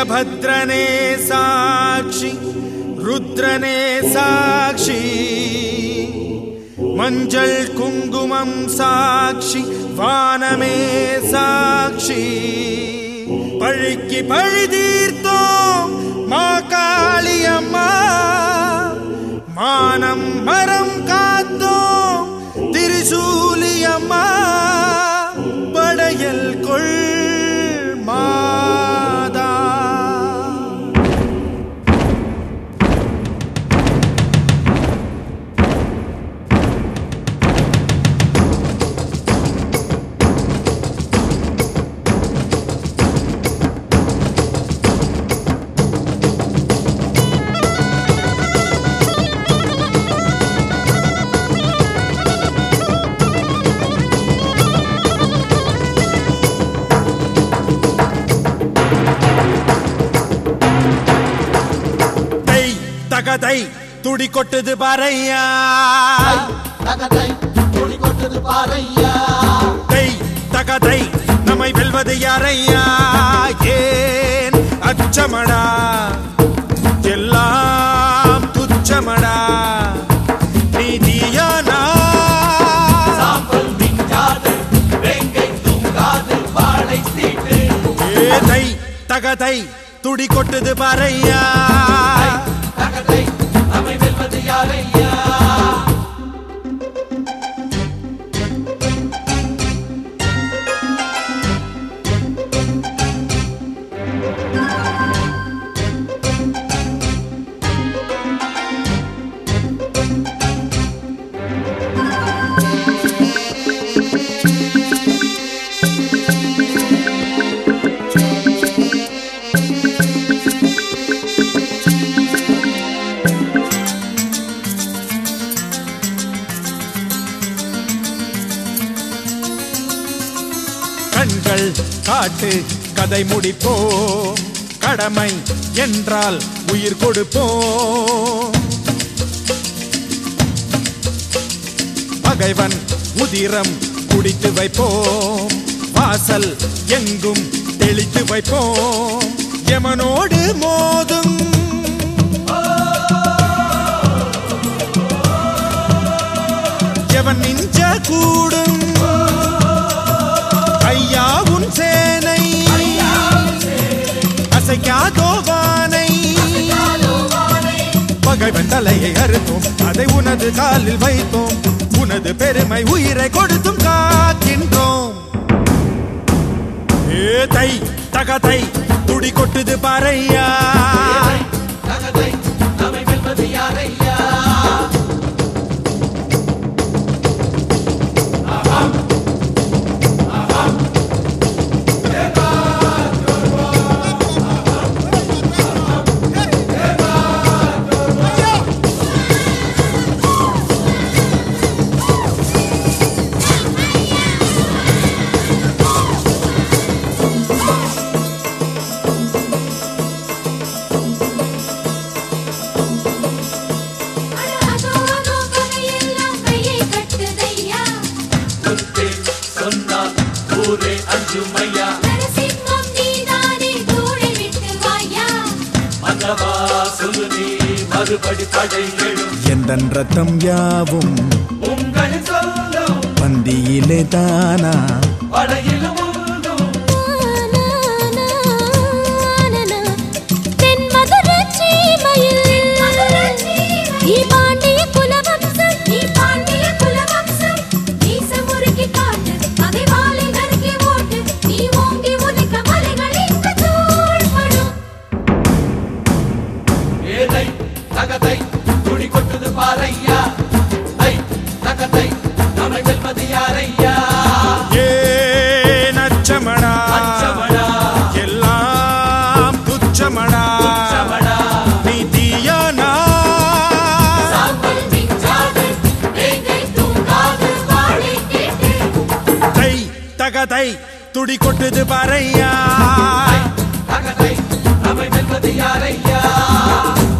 வீரபத்ரனே சாட்சி ருத்ரனே சாட்சி மஞ்சள் குங்குமம் சாட்சி வானமே சாட்சி பழிக்கு பழி தீர்த்தோம் மா காளியம்மா மானம் மரம் காத்தோம் திரிசூலியம்மா படையல் கொள் மாதா தை தகதை துடி கொட்டுது பாறையா தகதை துடி கொட்டது பாறையா தை தகதை நம்மை வெல்வது யாரையா ஏன் அச்சமடா எல்லாம் துச்சமடா நீதியானா சாம்பல் மிஞ்சாது வேங்கை தூங்காது வாழை தீட்டு ஏ தை தகதை துடி கொட்டுது பாறையா தகதை நம்மை வெல்வது யாரையா கண்கள் காட்டு கதை முடிப்போம் கடமை என்றால் உயிர் கொடுப்போம் பகைவன் உதிரம் குடித்து வைப்போம் வாசல் எங்கும் தெளித்து வைப்போம் எமனோடு மோதும் எவன் மிஞ்ச கூடும் ஐயா உன் சேனை அசைக்காதோ வானை பகைவன் தலையை அறுத்தோம் அதை உனது காலில் வைத்தோம் உனது பெருமை உயிரை கொடுத்தும் காக்கின்றோம் ஏ தை தகதை துடி கொட்டுது பாறையா தகதை நம்மை வெல்வது யாரையா அதோ அதோ பகையெல்லாம் கையை கட்டுதையா முத்தே சொன்னால் ஊரே அஞ்சுமையா நரசிம்மம் நீதானே தூளை விட்டு வாயா மன்னவா சொல்லு நீ மறுபடி படை எழும் எந்தன் ரத்தம் யாவும் உங்கள் சொல்லும் பந்தியிலே தானா படையிலும் உண்டும் தென் மதுரை சீமையில் நீ பாண்டிய குலவம்சம் நீ பாண்டிய குலவம்சம் மீச முறுக்கி காட்டு பகைவாளை நறுக்கி ஓட்டு நீ ஓங்கி உதைக்க மலைகளின் தூள்படும் ஏதை தகதை துடி கொட்டுது பாறையா ஐ தகதை நம்மை வெல்வது யாரையா ஏன் அச்சமடா அச்சமடா எல்லாம் துச்சமடா சமடா நீதியானா சாம்பல் மிஞ்சாது வேங்கை தூங்காது வாழை கேட்டு தை தகதை துடி கொட்டுது பாறையா தகதை நம்மை வெல்வது யாரையா